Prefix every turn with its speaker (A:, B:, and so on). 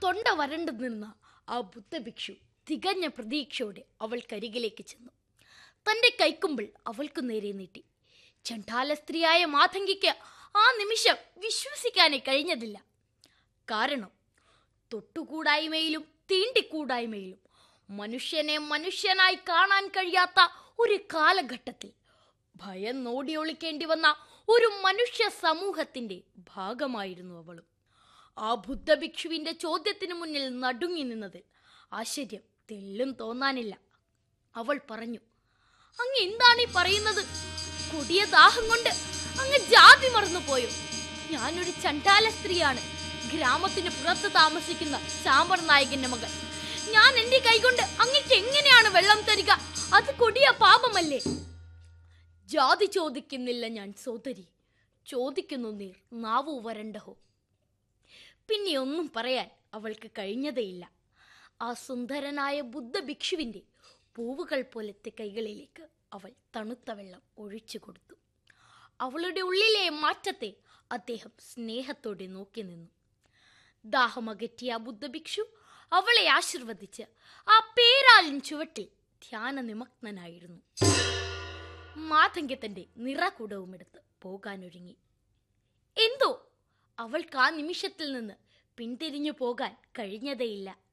A: തൊണ്ട വരണ്ടു നിന്ന ആ ബുദ്ധഭിക്ഷു തികഞ്ഞ പ്രതീക്ഷയോടെ അവൾ കരികിലേക്ക് ചെന്നു തന്റെ കൈക്കുമ്പിൾ അവൾക്കു നേരെ നീട്ടി ചണ്ടാല സ്ത്രീയായ മാതങ്കിക്ക് ആ നിമിഷം വിശ്വസിക്കാനേ കഴിഞ്ഞതില്ല കാരണം തൊട്ടുകൂടായ്മയിലും തീണ്ടിക്കൂടായ്മയിലും മനുഷ്യനെ മനുഷ്യനായി കാണാൻ കഴിയാത്ത ഒരു കാലഘട്ടത്തിൽ ഭയം നോടിയൊളിക്കേണ്ടി വന്ന ഒരു മനുഷ്യ സമൂഹത്തിന്റെ ഭാഗമായിരുന്നു അവളും ആ ബുദ്ധഭിക്ഷുവിന്റെ ചോദ്യത്തിന് മുന്നിൽ നടുങ്ങി നിന്നത് ആശ്ചര്യം തെല്ലും തോന്നാനില്ല അവൾ പറഞ്ഞു അങ്ങ് എന്താണ് ഈ പറയുന്നത് കൊടിയ ദാഹം കൊണ്ട് അങ്ങ് ജാതി മറന്നു പോയോ ഞാനൊരു ചണ്ടാല സ്ത്രീയാണ് ഗ്രാമത്തിന് പുറത്ത് താമസിക്കുന്ന സാമ്പർ നായകന്റെ മകൾ ഞാൻ എന്റെ കൈകൊണ്ട് അങ്ങക്ക് എങ്ങനെയാണ് വെള്ളം തരിക അത് കൊടിയ പാപമല്ലേ ജാതി ചോദിക്കുന്നില്ല ഞാൻ സോദരി ചോദിക്കുന്നു നീർ നാവു വരണ്ടഹോ പിന്നെ ഒന്നും പറയാൻ അവൾക്ക് കഴിഞ്ഞതേയില്ല ആ സുന്ദരനായ ബുദ്ധഭിക്ഷുവിന്റെ പൂവുകൾ പോലത്തെ കൈകളിലേക്ക് അവൾ തണുത്ത വെള്ളം ഒഴിച്ചു കൊടുത്തു അവളുടെ ഉള്ളിലെ മാറ്റത്തെ അദ്ദേഹം സ്നേഹത്തോടെ നോക്കി നിന്നു ദാഹമകറ്റിയ ആ ബുദ്ധഭിക്ഷു അവളെ ആശീർവദിച്ച് ആ പേരാലിൻ ചുവട്ടിൽ ധ്യാന നിമഗ്നനായിരുന്നു മാതങ്കത്തിന്റെ നിറകുടവുമെടുത്ത് പോകാനൊരുങ്ങി എന്തോ അവൾക്ക് ആ നിമിഷത്തിൽ നിന്ന് പിന്തിരിഞ്ഞു പോകാൻ കഴിഞ്ഞതേയില്ല